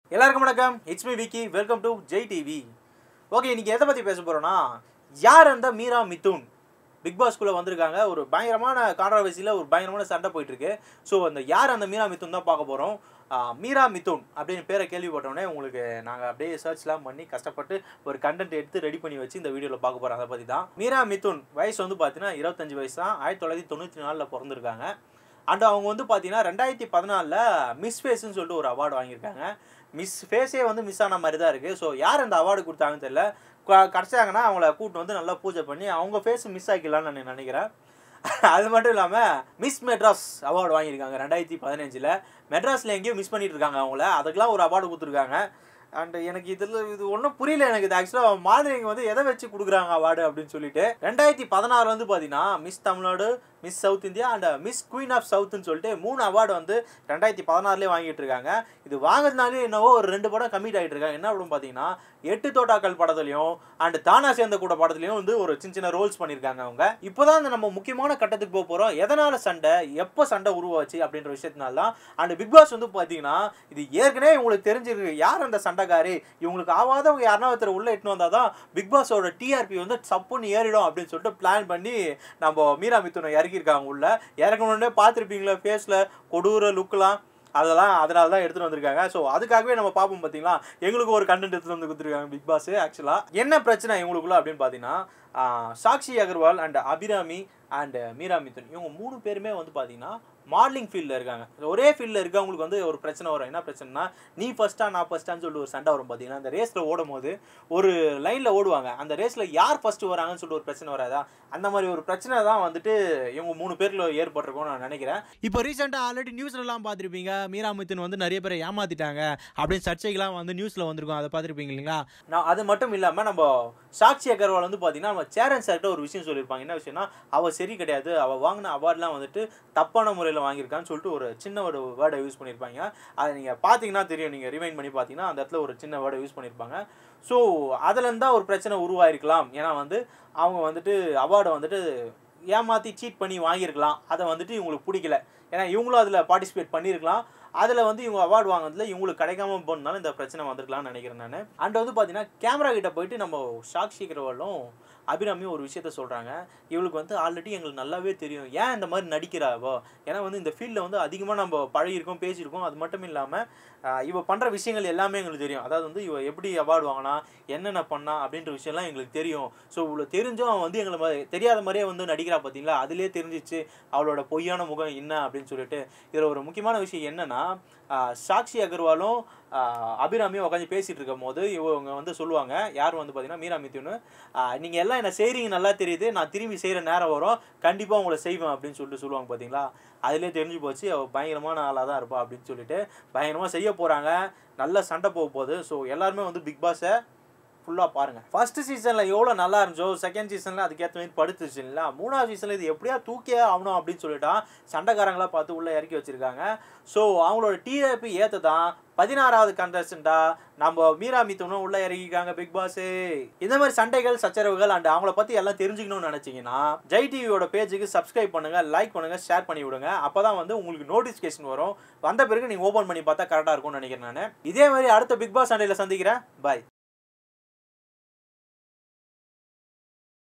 எல்லாருக்கும் வணக்கம் it's me Vicky welcome to Jai TV okay இன்னைக்கு எதை பற்றி பேச போகிறோன்னா யார் அந்த மீரா மிதுன் பிக் பாஸ்குள்ளே வந்திருக்காங்க ஒரு பயங்கரமான கான்ட்ரவர்சியில் ஒரு பயங்கரமான சண்டை போயிட்டுருக்கு ஸோ அந்த யார் அந்த மீரா மிதுன் தான் பார்க்க போகிறோம் மீரா மிதுன் அப்படின்னு பேரை கேள்விப்பட்டோடனே உங்களுக்கு நாங்கள் அப்படியே சர்ச்லாம் பண்ணி கஷ்டப்பட்டு ஒரு கண்டென்ட் எடுத்து ரெடி பண்ணி வச்சு இந்த வீடியோவில் பார்க்க போகிறோம் அதை பற்றி தான் மீரா மிதுன் வயசு வந்து பார்த்தீங்கன்னா இருபத்தஞ்சு வயசு தான் ஆயிரத்தி தொள்ளாயிரத்தி தொண்ணூற்றி நாலில் பிறந்திருக்காங்க அண்ட் அவங்க வந்து பார்த்தீங்கன்னா ரெண்டாயிரத்தி பதினாலில் மிஸ் ஃபேஸ்ன்னு சொல்லிட்டு ஒரு அவார்டு வாங்கியிருக்காங்க மிஸ் ஃபேஸே வந்து மிஸ் ஆன மாதிரி தான் இருக்குது ஸோ யார் அந்த அவார்டு கொடுத்தாங்கன்னு தெரியல க- கிடச்சாங்கன்னா அவங்கள கூப்பிட்டு வந்து நல்லா பூஜை பண்ணி அவங்க ஃபேஸ் மிஸ் ஆக்கிடலாம்னு நான் நினைக்கிறேன் அது மட்டும் இல்லாமல் மிஸ் மெட்ராஸ் அவார்டு வாங்கியிருக்காங்க ரெண்டாயிரத்தி பதினஞ்சில் மெட்ராஸில் எங்கேயோ மிஸ் பண்ணிட்டு இருக்காங்க அவங்கள அதுக்கெலாம் ஒரு அவார்டு கொடுத்துருக்காங்க அண்ட் எனக்கு இதில் இது ஒன்றும் புரியல எனக்கு இது ஆக்சுவலாக மாநிலங்க வந்து எதை வச்சு கொடுக்குறாங்க அவார்டு அப்படின்னு சொல்லிட்டு ரெண்டாயிரத்தி பதினாறு வந்து பார்த்தீங்கன்னா miss Tamil Nadu miss south India and miss queen of சவுத்துன்னு சொல்லிட்டு மூணு அவார்டு வந்து ரெண்டாயிரத்தி பதினாறுலேயே வாங்கிட்டு இருக்காங்க இது வாங்குறதுனாலே என்னவோ ஒரு ரெண்டு படம் கம்மிட் ஆகிட்டு இருக்காங்க என்ன அப்படின்னு பார்த்தீங்கன்னா எட்டு தோட்டாக்கள் படத்துலையும் அண்ட் தானா சேர்ந்த கூட படத்துலையும் வந்து ஒரு சின்ன சின்ன ரோல்ஸ் பண்ணியிருக்காங்க அவங்க இப்போதான் இந்த நம்ம முக்கியமான கட்டத்துக்கு போக போகிறோம் எதனால் சண்டை எப்போ சண்டை உருவாச்சு அப்படின்ற விஷயத்தினால தான் அண்ட் பிக் பாஸ் வந்து பார்த்தீங்கன்னா இது ஏற்கனவே உங்களுக்கு தெரிஞ்சிருக்கு யார் அந்த சண்டைக்காரி இவங்களுக்கு ஆவாதவங்க யாருன்னா ஒருத்தர் உள்ள இட்டுன்னு வந்தால் தான் பிக் பாஸோட டிஆர்பி வந்து சப்புன்னு ஏறிடும் அப்படின்னு சொல்லிட்டு பிளான் பண்ணி நம்ம மீரா மிதுனை இறக்கியிருக்காங்க உள்ள இறக்கணுன்னே பார்த்துருப்பீங்களா ஃபேஸில் கொடூர லுக்கெலாம் அதெல்லாம் அதனால தான் எடுத்துகிட்டு வந்திருக்காங்க ஸோ அதுக்காகவே நம்ம பார்ப்போம் பார்த்தீங்களா எங்களுக்கு ஒரு கண்டென்ட் எடுத்துகிட்டு வந்து கொடுத்துருக்காங்க பிக் பாஸ் ஆக்சுவலாக என்ன பிரச்சனை இவங்களுக்குள்ள அப்படின்னு பார்த்தீங்கன்னா ஆஹ், சாக்ஷி அகர்வால் அண்ட் அபிராமி அண்ட் மீரா மிதுன் இவங்க மூணு பேருமே வந்து பார்த்தீங்கன்னா மாடலிங் ஃபீல்டில் இருக்காங்க ஒரே ஃபீல்டில் இருக்கவங்களுக்கு வந்து ஒரு பிரச்சனை வரும் என்ன பிரச்சனைனா நீ ஃபஸ்ட்டா நான் ஃபஸ்ட்டான்னு சொல்லிட்டு ஒரு சண்டை வரும் பார்த்தீங்கன்னா அந்த ரேஸில் ஓடும் போது ஒரு லைனில் ஓடுவாங்க அந்த ரேஸில் யார் ஃபஸ்ட்டு வராங்கன்னு சொல்லிட்டு ஒரு பிரச்சனை வராதா அந்த மாதிரி ஒரு பிரச்சனை தான் வந்துட்டு இவங்க மூணு பேரில் ஏற்பட்டிருக்கும்னு நான் நினைக்கிறேன் இப்போ ரீசெண்டாக ஆல்ரெடி நியூஸ்லலாம் பார்த்துருப்பீங்க மீரா மிதுன் வந்து நிறைய பேரை ஏமாத்திட்டாங்க அப்படின்னு சர்ச்சைகள்லாம் வந்து நியூஸில் வந்திருக்கும் அதை பார்த்துருப்பீங்க இல்லைங்களா நான் அது மட்டும் இல்லாமல் நம்ம சாக்ஷி அகர்வால் வந்து பார்த்தீங்கன்னா நம்ம சேரன் சார்கிட்ட ஒரு விஷயம் சொல்லியிருப்பாங்க என்ன விஷயம்னா அவள் சரி கிடையாது அவள் வாங்கின அவார்ட்லாம் வந்துட்டு தப்பான முறையில் வாங்கியிருக்கான்னு சொல்லிட்டு ஒரு சின்ன ஒரு வேர்டை யூஸ் பண்ணியிருப்பாங்க அதை நீங்கள் பார்த்தீங்கன்னா தெரியும் நீங்கள் ரிமைண்ட் பண்ணி பார்த்தீங்கன்னா அந்த இடத்துல ஒரு சின்ன வேர்டை யூஸ் பண்ணியிருப்பாங்க ஸோ அதுலேருந்து தான் ஒரு பிரச்சனை உருவாயிருக்கலாம் ஏன்னா வந்து அவங்க வந்துட்டு அவார்டை வந்துட்டு ஏமாற்றி சீட் பண்ணி வாங்கியிருக்கலாம் அதை வந்துட்டு இவங்களுக்கு பிடிக்கல ஏன்னா இவங்களும் அதில் பார்ட்டிசிபேட் பண்ணியிருக்கலாம் அதில் வந்து இவங்க அவார்டு வாங்கினதுல இவங்களுக்கு கிடைக்காம போனதுனால இந்த பிரச்சனை வந்திருக்கலாம்னு நினைக்கிறேன் நான் அண்ட் வந்து பார்த்தீங்கன்னா கேமரா கிட்ட போயிட்டு நம்ம சாக்ஷி அகர்வாலும் அபிராமியும் ஒரு விஷயத்த சொல்கிறாங்க இவளுக்கு வந்து ஆல்ரெடி எங்களுக்கு நல்லாவே தெரியும் ஏன் இந்த மாதிரி நடிக்கிறாவோ ஏன்னா வந்து இந்த ஃபீல்டில் வந்து அதிகமாக நம்ம பழகிருக்கோம் பேசியிருக்கோம் அது மட்டும் இல்லாமல் இவ பண்ணுற விஷயங்கள் எல்லாமே எங்களுக்கு தெரியும் அதாவது வந்து இவ எப்படி அவார்டு வாங்கினா என்னென்ன பண்ணா அப்படின்ற விஷயம்லாம் எங்களுக்கு தெரியும் ஸோ இவ்வளோ தெரிஞ்சும் அவன் வந்து எங்களை மாதிரி- தெரியாத மாதிரியே வந்து நடிக்கிறா பார்த்தீங்களா அதிலே தெரிஞ்சிச்சு அவளோட பொய்யான முகம் என்ன அப்படின்னு சொல்லிட்டு இதில் ஒரு முக்கியமான விஷயம் என்னன்னா ஆஹ் சாக்ஷி அகர்வாலும் ஆஹ் அபிராமியும் உட்காந்து பேசிட்டு இருக்கும் போது இவங்க வந்து சொல்லுவாங்க யார் வந்து பார்த்தீங்கன்னா மீரா மிதுன்னு நீங்கள் எல்லாம் என்ன செய்கிறீங்க நல்லா தெரியுது நான் திரும்பி செய்கிற நேரம் வரும் கண்டிப்பாக உங்களை செய்வேன் அப்படின்னு சொல்லிட்டு சொல்லுவாங்க பார்த்தீங்களா அதிலே தெரிஞ்சு போச்சு அவள் பயங்கரமான ஆளாக தான் இருப்பா அப்படின்னு சொல்லிட்டு பயங்கரமாக செய்ய போகிறாங்க நல்ல சண்டை போக போகுது ஸோ எல்லாருமே வந்து பிக் பாஸை ஃபுல்லாக பாருங்கள் ஃபர்ஸ்ட் சீசனில் எவ்வளோ நல்லா இருந்துச்சோ செகண்ட் சீசனில் அதுக்கேற்ற மாதிரி படுத்துச்சு இல்லைங்களா மூணாவது சீசனில் இது எப்படியா தூக்கியே ஆகணும் அப்படின்னு சொல்லிட்டா சண்டைக்காரங்களா பார்த்து உள்ளே இறக்கி வச்சிருக்காங்க ஸோ அவங்களோட டிஆர்பி ஏற்ற தான் பதினாறாவது கண்டஸ்டண்டா நம்ம மீரா மிதுனும் உள்ளே இறக்கிக்காங்க பிக் பாஸு இந்த மாதிரி சண்டைகள் சச்சரவுகள் அண்ட் அவங்கள பற்றி எல்லாம் தெரிஞ்சுக்கணும்னு நினச்சிங்கன்னா ஜெய் டிவியோட பேஜுக்கு சப்ஸ்கிரைப் பண்ணுங்கள் லைக் பண்ணுங்கள் ஷேர் பண்ணி விடுங்க அப்போ தான் வந்து உங்களுக்கு நோட்டிஃபிகேஷன் வரும் வந்த பிறகு நீங்கள் ஓப்பன் பண்ணி பார்த்தா கரெக்டாக இருக்கும்னு நினைக்கிறேன் நான் இதே மாதிரி அடுத்த பிக் பாஸ் சண்டையில் சந்திக்கிறேன் பாய்